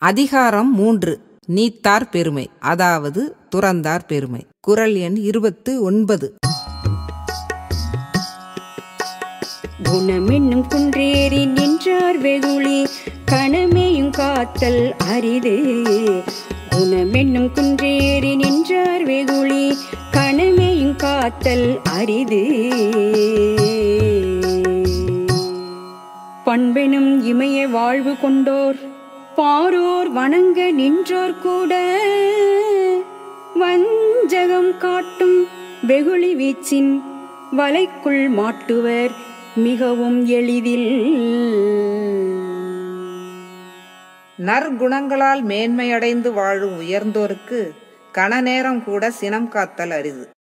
அதிகாரம் மூன்று நீத்தார் பெருமை அதாவது துறந்தார் பெருமை குரல் எண் இருபத்து ஒன்பது குணமென்னும் குன்றேறி நின்றார் வெகுளி கணமேயும் காத்தல் அரிது குணமென்னும் குன்றேறி நின்றார் வெகுளி கணமேயும் காத்தல் அரிது பண்பெனும் இமய வாழ்வு கொண்டோர் பாரோர் வணங்க நின்றோர் கூட வஞ்சகம் காட்டும் வெகுளி வீச்சின் வலைக்குள் மாட்டுவர் மிகவும் எளிதில் நற்குணங்களால் மேன்மையடைந்து வாழும் உயர்ந்தோருக்கு கணநேரம் கூட சினம் காத்தல் அரிது